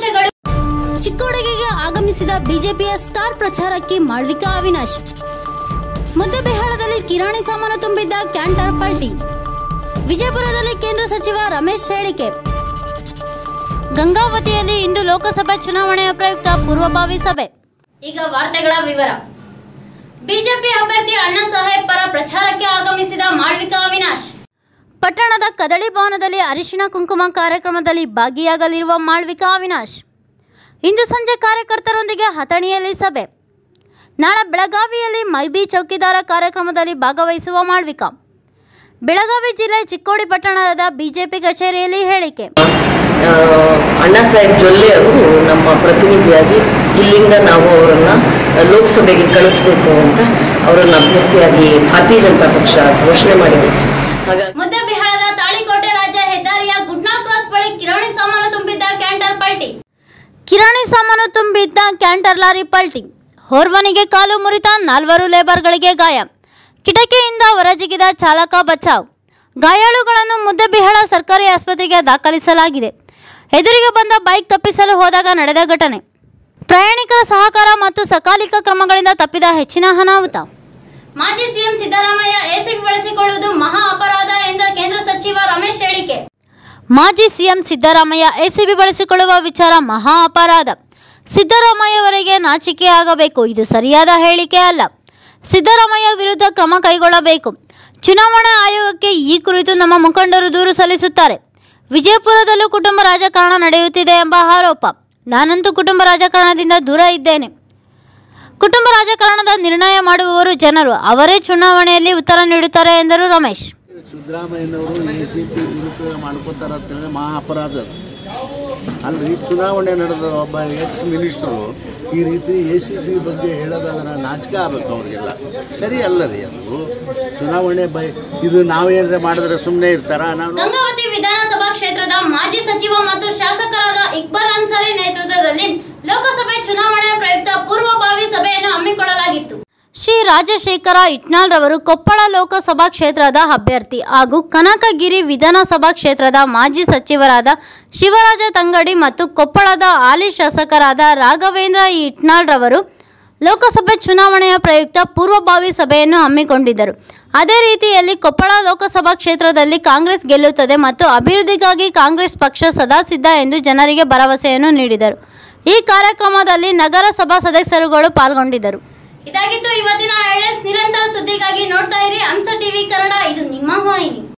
ಮುಖ್ಯಾಂಶಗಳು ಚಿಕ್ಕೋಡಿಗೆ ಆಗಮಿಸಿದ ಬಿಜೆಪಿಯ ಸ್ಟಾರ್ ಪ್ರಚಾರಕ್ಕೆ ಮಾಳ್ವಿಕಾ ಅವಿನಾಶ್ ಮುದ್ದೆಬಿಹಾಳದಲ್ಲಿ ಕಿರಾಣಿ ಸಾಮಾನು ತುಂಬಿದ್ದ ಕ್ಯಾಂಟರ್ ಪಲ್ಟಿ ವಿಜಯಪುರದಲ್ಲಿ ಕೇಂದ್ರ ಸಚಿವ ರಮೇಶ್ ಹೇಳಿಕೆ ಗಂಗಾವತಿಯಲ್ಲಿ ಇಂದು ಲೋಕಸಭೆ ಚುನಾವಣೆಯ ಪ್ರಯುಕ್ತ ಪೂರ್ವಭಾವಿ ಸಭೆ ಈಗ ವಾರ್ತೆಗಳ ವಿವರ ಬಿಜೆಪಿ ಅಭ್ಯರ್ಥಿ ಅಣ್ಣಾ ಸಾಹೇಬ್ ಪರ ಪ್ರಚಾರಕ್ಕೆ ಆಗಮಿಸಿದ ಮಾಳ್ವಿಕಾ ಅವಿನಾಶ್ ಪಟ್ಟಣದ ಕದಳಿ ಭವನದಲ್ಲಿ ಅರಿಶಿಣ ಕುಂಕುಮ ಕಾರ್ಯಕ್ರಮದಲ್ಲಿ ಭಾಗಿಯಾಗಲಿರುವ ಮಾಳ್ವಿಕಾ ಅವಿನಾಶ್ ಇಂದು ಸಂಜೆ ಕಾರ್ಯಕರ್ತರೊಂದಿಗೆ ಹತಣಿಯಲ್ಲಿ ಸಭೆ ನಾಳೆ ಬೆಳಗಾವಿಯಲ್ಲಿ ಮೈಬಿ ಚೌಕಿದಾರ ಕಾರ್ಯಕ್ರಮದಲ್ಲಿ ಭಾಗವಹಿಸುವ ಮಾಳ್ವಿಕಾ ಬೆಳಗಾವಿ ಜಿಲ್ಲೆ ಚಿಕ್ಕೋಡಿ ಪಟ್ಟಣದ ಬಿಜೆಪಿ ಕಚೇರಿಯಲ್ಲಿ ಹೇಳಿಕೆ ಆ, ಅಣ್ಣಾ ಸಾಹೇಬ್ ಜೊಲ್ಲೆ ಅವರು ನಮ್ಮ ಪ್ರತಿನಿಧಿಯಾಗಿ ಇಲ್ಲಿಂದ ನಾವು ಅವರನ್ನ ಲೋಕಸಭೆಗೆ ಕಳಿಸ್ಬೇಕು ಅಂತ ಅವರನ್ನ ಅಭ್ಯರ್ಥಿಯಾಗಿ ಭಾರತೀಯ ಜನತಾ ಪಕ್ಷ ಘೋಷಣೆ ಮಾಡಿದೆ ಹಾಗಾಗಿ ಮುದ್ದೆಬಿಹಾಳದ ತಾಳಿಕೋಟೆ ರಾಜ್ಯ ಹೆದ್ದಾರಿಯ ಗುಡ್ನಾ ಕ್ರಾಸ್ ಬಳಿ ಕಿರಾಣಿ ಸಾಮಾನು ತುಂಬಿದ್ದ ಕ್ಯಾಂಟರ್ ಪಲ್ಟಿ ಕಿರಾಣಿ ಸಾಮಾನು ತುಂಬಿದ್ದ ಕ್ಯಾಂಟರ್ ಲಾರಿ ಪಲ್ಟಿ ಹೋರ್ವನಿಗೆ ಕಾಲು ಮುರಿತ ನಾಲ್ವರು ಲೇಬರ್ಗಳಿಗೆ ಗಾಯ ಕಿಟಕಿಯಿಂದ ಹೊರಜಿಗಿದ ಚಾಲಕ ಬಚಾವ್ ಗಾಯಾಳುಗಳನ್ನು ಮುದ್ದೆಬಿಹಾಳ ಸರ್ಕಾರಿ ಆಸ್ಪತ್ರೆಗೆ ದಾಖಲಿಸಲಾಗಿದೆ ಎದುರಿಗೆ ಬಂದ ಬೈಕ್ ತಪ್ಪಿಸಲು ಹೋದಾಗ ನಡೆದ ಘಟನೆ ಪ್ರಯಾಣಿಕರ ಸಹಕಾರ ಮತ್ತು ಸಕಾಲಿಕ ಕ್ರಮಗಳಿಂದ ತಪ್ಪಿದ ಹೆಚ್ಚಿನ ಅನಾಹುತ ಮಾಜಿ ಸಿಎಂ ಸಿದ್ದರಾಮಯ್ಯ ಎಸಿಬಿ ಬಳಸಿಕೊಳ್ಳುವುದು ಮಹಾ ಅಪರಾಧ ಎಂದ ಕೇಂದ್ರ ಸಚಿವ ರಮೇಶ್ ಹೇಳಿಕೆ ಮಾಜಿ ಸಿಎಂ ಸಿದ್ದರಾಮಯ್ಯ ಎಸಿಬಿ ಬಳಸಿಕೊಳ್ಳುವ ವಿಚಾರ ಮಹಾ ಅಪರಾಧ ಸಿದ್ದರಾಮಯ್ಯ ಅವರಿಗೆ ನಾಚಿಕೆ ಆಗಬೇಕು ಇದು ಸರಿಯಾದ ಹೇಳಿಕೆ ಅಲ್ಲ ಸಿದ್ದರಾಮಯ್ಯ ವಿರುದ್ಧ ಕ್ರಮ ಕೈಗೊಳ್ಳಬೇಕು ಚುನಾವಣಾ ಆಯೋಗಕ್ಕೆ ಈ ಕುರಿತು ನಮ್ಮ ಮುಖಂಡರು ದೂರು ಸಲ್ಲಿಸುತ್ತಾರೆ ವಿಜಯಪುರದಲ್ಲೂ ಕುಟುಂಬ ರಾಜಕಾರಣ ನಡೆಯುತ್ತಿದೆ ಎಂಬ ಆರೋಪ ನಾನಂತೂ ಕುಟುಂಬ ರಾಜಕಾರಣದಿಂದ ದೂರ ಇದ್ದೇನೆ ಕುಟುಂಬ ರಾಜಕಾರಣದ ನಿರ್ಣಯ ಮಾಡುವವರು ಜನರು ಅವರೇ ಚುನಾವಣೆಯಲ್ಲಿ ಉತ್ತರ ನೀಡುತ್ತಾರೆ ಎಂದರು ರಮೇಶ್ ಸಿದ್ದರಾಮಯ್ಯನವರು ಎ ಸಿ ಪಿ ದುರುಪಯೋಗ ಮಾಡ್ಕೋತಾರ ಅಂತೇಳಿ ಮಹಾ ಅಪರಾಧ ಅದು. ಅಲ್ರಿ ಚುನಾವಣೆ ನಡೆದ ಒಬ್ಬ ಎಕ್ಸ್ ಮಿನಿಸ್ಟ್ರು ಈ ರೀತಿ ಎ ಸಿ ಪಿ ಬಗ್ಗೆ ಹೇಳೋದಾದ್ರೆ ನಾಚಿಕೆ ಆಗ್ಬೇಕು ಅವ್ರಿಗೆಲ್ಲ ಸರಿ ಅಲ್ಲ ರೀ ಅದು ಚುನಾವಣೆ ಬೈ ಇದು ನಾವೇನಾರ ಮಾಡಿದ್ರೆ ಸುಮ್ಮನೆ ಇರ್ತಾರ ನಾವು ಗಂಗಾವತಿ ವಿಧಾನಸಭಾ ಕ್ಷೇತ್ರದ ಮಾಜಿ ಸಚಿವ ಮತ್ತು ಶಾಸಕರಾದ ಇಕ್ಬಾಲ್ ಅನ್ಸಾರಿ ನೇತೃತ್ವದಲ್ಲಿ ಲೋಕಸಭೆ ಚುನಾವಣೆಯ ಪ್ರಯುಕ್ತ ಪೂರ್ವಭಾವಿ ಸಭೆಯನ್ನು ಹಮ್ಮಿಕೊಳ್ಳಲಾಗಿತ್ತು ಶ್ರೀ ರಾಜಶೇಖರ ಇಟ್ನಾಳ್ ರವರು ಕೊಪ್ಪಳ ಲೋಕಸಭಾ ಕ್ಷೇತ್ರದ ಅಭ್ಯರ್ಥಿ ಹಾಗೂ ಕನಕಗಿರಿ ವಿಧಾನಸಭಾ ಕ್ಷೇತ್ರದ ಮಾಜಿ ಸಚಿವರಾದ ಶಿವರಾಜ ತಂಗಡಿ ಮತ್ತು ಕೊಪ್ಪಳದ ಹಾಲಿ ಶಾಸಕರಾದ ರಾಘವೇಂದ್ರ ಇಟ್ನಾಳ್ ರವರು ಲೋಕಸಭೆ ಚುನಾವಣೆಯ ಪ್ರಯುಕ್ತ ಪೂರ್ವಭಾವಿ ಸಭೆಯನ್ನು ಹಮ್ಮಿಕೊಂಡಿದ್ದರು ಅದೇ ರೀತಿಯಲ್ಲಿ ಕೊಪ್ಪಳ ಲೋಕಸಭಾ ಕ್ಷೇತ್ರದಲ್ಲಿ ಕಾಂಗ್ರೆಸ್ ಗೆಲ್ಲುತ್ತದೆ ಮತ್ತು ಅಭಿವೃದ್ಧಿಗಾಗಿ ಕಾಂಗ್ರೆಸ್ ಪಕ್ಷ ಸದಾ ಸಿದ್ಧ ಎಂದು ಜನರಿಗೆ ಭರವಸೆಯನ್ನು ನೀಡಿದರು ಈ ಕಾರ್ಯಕ್ರಮದಲ್ಲಿ ನಗರಸಭಾ ಸದಸ್ಯರುಗಳು ಪಾಲ್ಗೊಂಡಿದ್ದರು ಇದಾಗಿತ್ತು ಇವತ್ತಿನ ಐಡೆಸ್ ನಿರಂತರ ಸುದ್ದಿಗಾಗಿ ನೋಡ್ತಾ ಇರಿ ಹಂಸ ಟಿವಿ ಕನ್ನಡ ಇದು ನಿಮ್ಮ ವಾಹಿನಿ